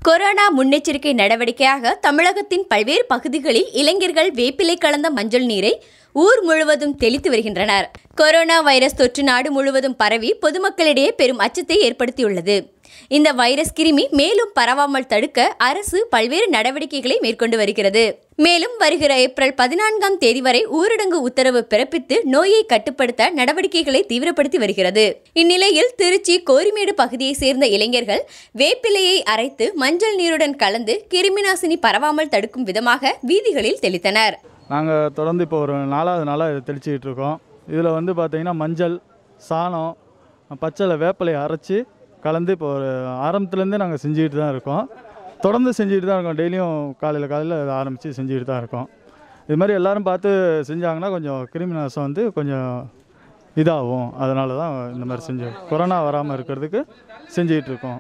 corona முன்னெச்சரிக்கை நடவடிக்கையாக தமிழகத்தின் பல்வேறு பகுதிகளில் இளைஞர்கள் வேப்பிலை கலந்த மஞ்சள் நீரை ஊர் முழுவதும் தெளித்து வருகின்றனர் கொரோனா வைரஸ் தொற்று நாடு முழுவதும் பரவி பொதுமக்களிடையே பெரும் அச்சத்தை ஏற்படுத்தியுள்ளது இந்த வைரஸ் கிருமி மேலும் பரவாமல் தடுக்க அரசு பல்வேறு நடவடிக்கைகளை மேற்கொண்டு வருகிறது மேலும் வருகிற ஏப்ரல் பதினான்காம் தேதி வரை ஊரடங்கு உத்தரவு பிறப்பித்து நோயை கட்டுப்படுத்த நடவடிக்கைகளை தீவிரப்படுத்தி வருகிறது இந்நிலையில் திருச்சி கோரிமேடு பகுதியைச் சேர்ந்த இளைஞர்கள் வேப்பிலையை அரைத்து மஞ்சள் நீருடன் கலந்து கிருமிநாசினி பரவாமல் தடுக்கும் விதமாக வீதிகளில் தெளித்தனர் நாங்கள் தொடர்ந்து இப்போ ஒரு நாலாவது நாளாக இதை தெளிச்சிக்கிட்டு இருக்கோம் இதில் வந்து பார்த்தீங்கன்னா மஞ்சள் சாணம் பச்சளை வேப்பிலையை அரைச்சி கலந்து இப்போ ஒரு ஆரம்பத்துலேருந்தே நாங்கள் செஞ்சுக்கிட்டு தான் இருக்கோம் தொடர்ந்து செஞ்சுக்கிட்டு தான் இருக்கோம் டெய்லியும் காலையில் காலையில் இதை ஆரம்பித்து செஞ்சுக்கிட்டு தான் இருக்கோம் இது மாதிரி எல்லாரும் பார்த்து செஞ்சாங்கன்னா கொஞ்சம் கிருமி நாசம் வந்து கொஞ்சம் இதாகும் அதனால தான் இந்த மாதிரி செஞ்சு கொரோனா வராமல் இருக்கிறதுக்கு செஞ்சுக்கிட்டு இருக்கோம்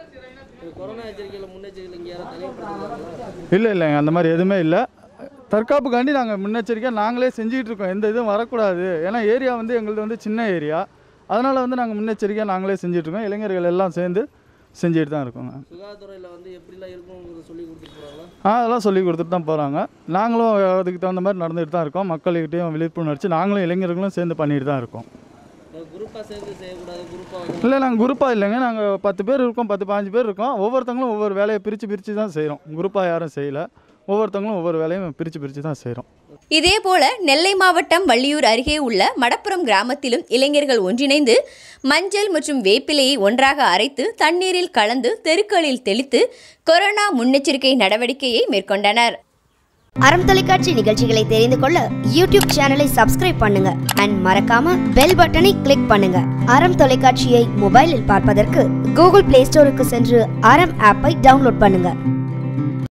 கொரோனா எச்சரிக்கையில் முன்னெச்சரிக்கையில் இங்கே யாரும் தெளிவுபடுத்துகிறாங்களா இல்லை இல்லைங்க அந்த மாதிரி எதுவுமே இல்லை தற்காப்புக்காண்டி நாங்கள் முன்னெச்சரிக்கையாக நாங்களே செஞ்சுக்கிட்டு இருக்கோம் எந்த இதுவும் வரக்கூடாது ஏன்னா ஏரியா வந்து எங்களுது வந்து சின்ன ஏரியா அதனால் வந்து நாங்கள் முன்னெச்சரிக்கையாக நாங்களே செஞ்சுட்டு இருக்கோம் இளைஞர்கள் எல்லாம் சேர்ந்து செஞ்சுட்டு தான் இருக்கோங்க சுகாதாரத்துறையில் வந்து எப்படிலாம் இருக்கணுங்கிறத சொல்லி கொடுத்துட்டு போகிறாங்களா ஆ அதெல்லாம் சொல்லி கொடுத்துட்டு தான் போகிறாங்க நாங்களும் அதுக்கு தகுந்த மாதிரி நடந்துட்டு தான் இருக்கோம் மக்கள்கிட்டையும் விழிப்புணர்ச்சி நாங்களும் இளைஞர்களும் சேர்ந்து பண்ணிட்டு தான் இருக்கோம் குரூப்பாக சேர்ந்து செய்யக்கூடாது குரூப்பாக வந்து இல்லை நாங்கள் குரூப்பாக இல்லைங்க நாங்கள் பத்து பேர் இருக்கோம் பத்து பாஞ்சு பேர் இருக்கோம் ஒவ்வொருத்தங்களும் ஒவ்வொரு வேலையை பிரித்து பிரித்து தான் செய்கிறோம் குரூப்பாக யாரும் செய்யலை ஒவ்வொருத்தங்களும் ஒவ்வொரு வேலையும் பிரித்து பிரித்து தான் செய்கிறோம் இதேபோல நெல்லை மாவட்டம் வள்ளியூர் அருகே உள்ள மடப்புறம் கிராமத்திலும் இளைஞர்கள் ஒன்றிணைந்து மஞ்சள் மற்றும் வேப்பிலையை ஒன்றாக அரைத்து தண்ணீரில் கலந்து தெருக்களில் தெளித்து கொரோனா முன்னெச்சரிக்கை நடவடிக்கையை மேற்கொண்டனர் அறம் தொலைக்காட்சி நிகழ்ச்சிகளை தெரிந்து கொள்ள யூடியூப் சேனலை சப்ஸ்கிரைப் பண்ணுங்க அண்ட் மறக்காம பெல் பட்டனை கிளிக் பண்ணுங்க அறம் தொலைக்காட்சியை மொபைலில் பார்ப்பதற்கு கூகுள் பிளே ஸ்டோருக்கு சென்று அறம் ஆப்பை டவுன்லோட் பண்ணுங்க